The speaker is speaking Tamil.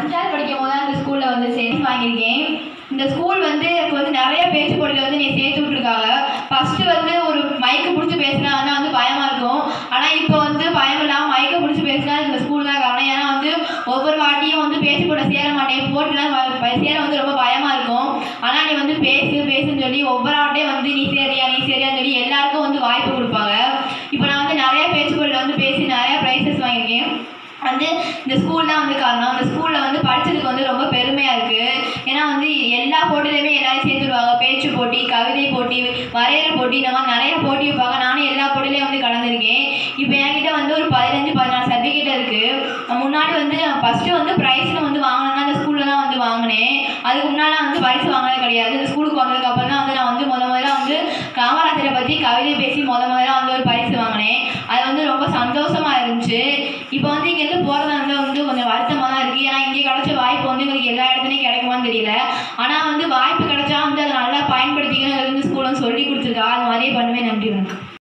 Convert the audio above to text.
அஞ்சாவது படிக்கும் போது தான் இந்த ஸ்கூலில் வந்து சேர்த்து வாங்கியிருக்கேன் இந்த ஸ்கூல் வந்து எனக்கு வந்து நிறைய பேச்சு போட்டியில் வந்து நீ சேர்த்து விட்ருக்காங்க ஃபஸ்ட்டு வந்து ஒரு மைக்கு பிடிச்சி பேசினா வந்து வந்து பயமாக இருக்கும் ஆனால் இப்போ வந்து பயம் இல்லாமல் மைக்கை பிடிச்சி பேசினா இந்த ஸ்கூல் தான் காரணம் ஏன்னா வந்து ஒவ்வொரு வாட்டியும் வந்து பேச்சு போட சேர மாட்டேன் போட்டுலாம் வ- வ- சேர வந்து ரொம்ப பயமாக இருக்கும் ஆனால் நீ வந்து பேசு பேசுன்னு சொல்லி ஒவ்வொரு வாட்டையும் வந்து நீ சரியா நீ சரியான்னு சொல்லி எல்லாருக்கும் வந்து வாய்ப்பு கொடுப்பாங்க இப்போ நான் வந்து நிறைய பேச்சு போட்டியில் வந்து பேசி நிறைய ப்ரைஸஸ் வாங்கியிருக்கேன் வந்து இந்த ஸ்கூல் தான் வந்து காரணம் இந்த ஸ்கூலில் வந்து படித்ததுக்கு வந்து ரொம்ப பெருமையாக இருக்குது ஏன்னா வந்து எல்லா போட்டியிலையுமே எல்லாரும் சேர்த்துடுவாங்க பேச்சு போட்டி கவிதை போட்டி வரைகிற போட்டி இந்த மாதிரி நிறைய போட்டி வைப்பாங்க நானும் எல்லா போட்டிலையும் வந்து கலந்துருக்கேன் இப்போ என்கிட்ட வந்து ஒரு பதினஞ்சு பதினாலு சர்டிஃபிகேட் இருக்குது முன்னாடி வந்து ஃபஸ்ட்டு வந்து ப்ரைஸ்னு வந்து வாங்கினேன்னா அந்த ஸ்கூலில் தான் வந்து வாங்கினேன் அதுக்கு முன்னால் வந்து பரிசு வாங்கினது கிடையாது இந்த ஸ்கூலுக்கு வந்ததுக்கு அப்புறம் தான் வந்து நான் வந்து முத முதல்ல வந்து காமராஜரை பற்றி கவிதை பேசி முத முதல்ல வந்து ஒரு பரிசு வாங்கினேன் அது வந்து ரொம்ப சந்தோஷமா இருந்துச்சு இப்போ வந்து இங்கேருந்து போகிறதா இருந்தால் வந்து கொஞ்சம் வருத்தமாக தான் இருக்குது ஏன்னா இங்கே கிடைச்ச வாய்ப்பு வந்து எங்களுக்கு எல்லா இடத்துலையும் கிடைக்குமான்னு தெரியல ஆனால் வந்து வாய்ப்பு கிடைச்சா வந்து அதை நல்லா பயன்படுத்திக்கணும் வந்து ஸ்கூலில் சொல்லி கொடுத்துருக்கா அது மாதிரியே பண்ணுவேன் நன்றி வணக்கம்